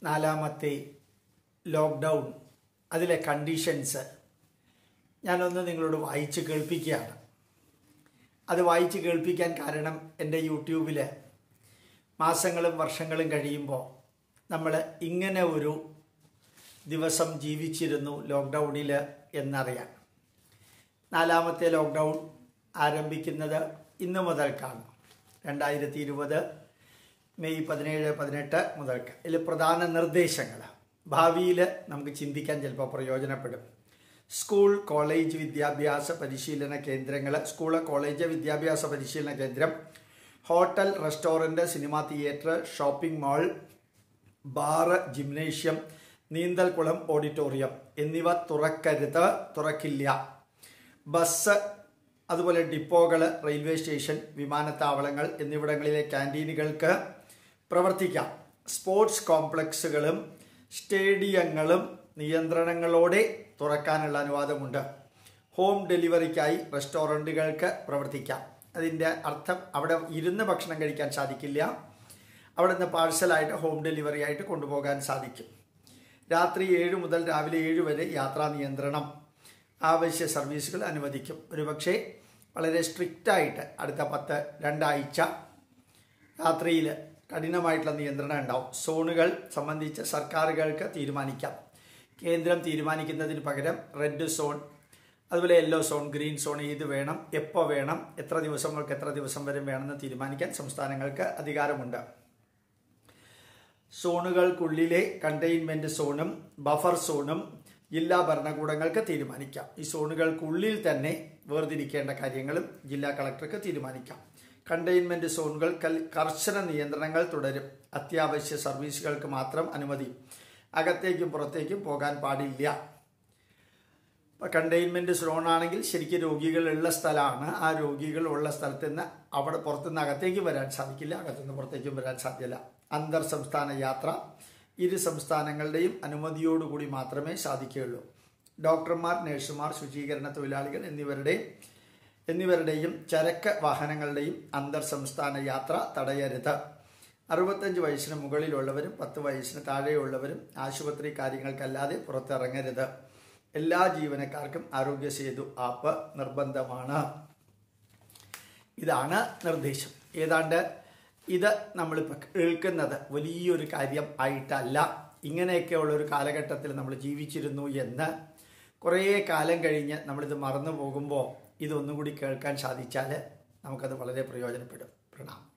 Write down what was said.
നാലാമത്തെ ലോക്ക്ഡൗൺ അതിലെ കണ്ടീഷൻസ് ഞാനൊന്ന് നിങ്ങളോട് വായിച്ച് കേൾപ്പിക്കുകയാണ് അത് വായിച്ച് കേൾപ്പിക്കാൻ കാരണം എൻ്റെ യൂട്യൂബിൽ മാസങ്ങളും വർഷങ്ങളും കഴിയുമ്പോൾ നമ്മൾ ഇങ്ങനെ ഒരു ദിവസം ജീവിച്ചിരുന്നു ലോക്ക്ഡൗണിൽ എന്നറിയാം നാലാമത്തെ ലോക്ക്ഡൗൺ ആരംഭിക്കുന്നത് ഇന്ന് മുതൽക്കാണ് രണ്ടായിരത്തി ഇരുപത് മെയ് പതിനേഴ് പതിനെട്ട് മുതൽക്ക് ഇതിൽ പ്രധാന നിർദ്ദേശങ്ങൾ ഭാവിയിൽ നമുക്ക് ചിന്തിക്കാൻ ചിലപ്പോൾ പ്രയോജനപ്പെടും സ്കൂൾ കോളേജ് വിദ്യാഭ്യാസ പരിശീലന കേന്ദ്രങ്ങൾ സ്കൂൾ കോളേജ് വിദ്യാഭ്യാസ പരിശീലന കേന്ദ്രം hotel restaurant cinema theatre shopping mall bar gymnasium നീന്തൽക്കുളം ഓഡിറ്റോറിയം എന്നിവ തുറക്കരുത് തുറക്കില്ല ബസ് അതുപോലെ ഡിപ്പോകൾ റെയിൽവേ സ്റ്റേഷൻ വിമാനത്താവളങ്ങൾ എന്നിവിടങ്ങളിലെ ക്യാൻറ്റീനുകൾക്ക് പ്രവർത്തിക്കാം സ്പോർട്സ് കോംപ്ലക്സുകളും സ്റ്റേഡിയങ്ങളും നിയന്ത്രണങ്ങളോടെ തുറക്കാനുള്ള അനുവാദമുണ്ട് ഹോം ഡെലിവറിക്കായി റെസ്റ്റോറൻറ്റുകൾക്ക് പ്രവർത്തിക്കാം അതിൻ്റെ അർത്ഥം അവിടെ ഇരുന്ന് ഭക്ഷണം കഴിക്കാൻ സാധിക്കില്ല അവിടെ നിന്ന് പാഴ്സലായിട്ട് ഹോം ഡെലിവറി ആയിട്ട് കൊണ്ടുപോകാൻ സാധിക്കും രാത്രി ഏഴ് മുതൽ രാവിലെ ഏഴ് വരെ യാത്രാ നിയന്ത്രണം ആവശ്യ സർവീസുകൾ അനുവദിക്കും ഒരുപക്ഷെ വളരെ സ്ട്രിക്റ്റായിട്ട് അടുത്ത പത്ത് രണ്ടാഴ്ച രാത്രിയിൽ കഠിനമായിട്ടുള്ള നിയന്ത്രണം ഉണ്ടാവും സോണുകൾ സംബന്ധിച്ച് സർക്കാരുകൾക്ക് തീരുമാനിക്കാം കേന്ദ്രം തീരുമാനിക്കുന്നതിന് പകരം റെഡ് സോൺ അതുപോലെ യെല്ലോ സോൺ ഗ്രീൻ സോൺ ഏത് വേണം എപ്പോൾ വേണം എത്ര ദിവസങ്ങൾക്ക് എത്ര ദിവസം വരെ വേണമെന്ന് തീരുമാനിക്കാൻ സംസ്ഥാനങ്ങൾക്ക് അധികാരമുണ്ട് സോണുകൾക്കുള്ളിലെ കണ്ടെയ്ൻമെന്റ് സോണും ബഫർ സോണും ജില്ലാ ഭരണകൂടങ്ങൾക്ക് തീരുമാനിക്കാം ഈ സോണുകൾക്കുള്ളിൽ തന്നെ വേർതിരിക്കേണ്ട കാര്യങ്ങളും ജില്ലാ കളക്ടർക്ക് തീരുമാനിക്കാം കണ്ടെയ്ൻമെന്റ് സോണുകൾ കർശന നിയന്ത്രണങ്ങൾ തുടരും അത്യാവശ്യ സർവീസുകൾക്ക് മാത്രം അനുമതി അകത്തേക്കും പുറത്തേക്കും പോകാൻ പാടില്ല ഇപ്പം കണ്ടെയ്ൻമെന്റ് സോൺ ആണെങ്കിൽ ശരിക്കും രോഗികളുള്ള സ്ഥലമാണ് ആ രോഗികൾ ഉള്ള സ്ഥലത്ത് നിന്ന് അവിടെ പുറത്തുനിന്ന് അകത്തേക്ക് വരാൻ സാധിക്കില്ല അകത്തുനിന്ന് പുറത്തേക്കും വരാൻ സാധ്യല്ല അന്തർ സംസ്ഥാന യാത്ര ഇരു സംസ്ഥാനങ്ങളുടെയും അനുമതിയോടുകൂടി മാത്രമേ സാധിക്കുകയുള്ളൂ ഡോക്ടർമാർ നഴ്സുമാർ ശുചീകരണ തൊഴിലാളികൾ എന്നിവരുടെ എന്നിവരുടെയും ചരക്ക് വാഹനങ്ങളുടെയും അന്തർ സംസ്ഥാന യാത്ര തടയരുത് അറുപത്തഞ്ച് വയസ്സിന് മുകളിലുള്ളവരും പത്ത് വയസ്സിന് താഴെയുള്ളവരും ആശുപത്രി കാര്യങ്ങൾക്കല്ലാതെ പുറത്തിറങ്ങരുത് എല്ലാ ജീവനക്കാർക്കും ആരോഗ്യ സേതു ആപ്പ് നിർബന്ധമാണ് ഇതാണ് നിർദ്ദേശം ഏതാണ്ട് ഇത് നമ്മളിപ്പോൾ കേൾക്കുന്നത് വലിയൊരു കാര്യം ആയിട്ടല്ല ഇങ്ങനെയൊക്കെയുള്ള ഒരു കാലഘട്ടത്തിൽ നമ്മൾ ജീവിച്ചിരുന്നു എന്ന് കുറേ കാലം കഴിഞ്ഞ് നമ്മളിത് മറന്നു പോകുമ്പോൾ ഇതൊന്നുകൂടി കേൾക്കാൻ സാധിച്ചാൽ നമുക്കത് വളരെ പ്രയോജനപ്പെടും പ്രണാമം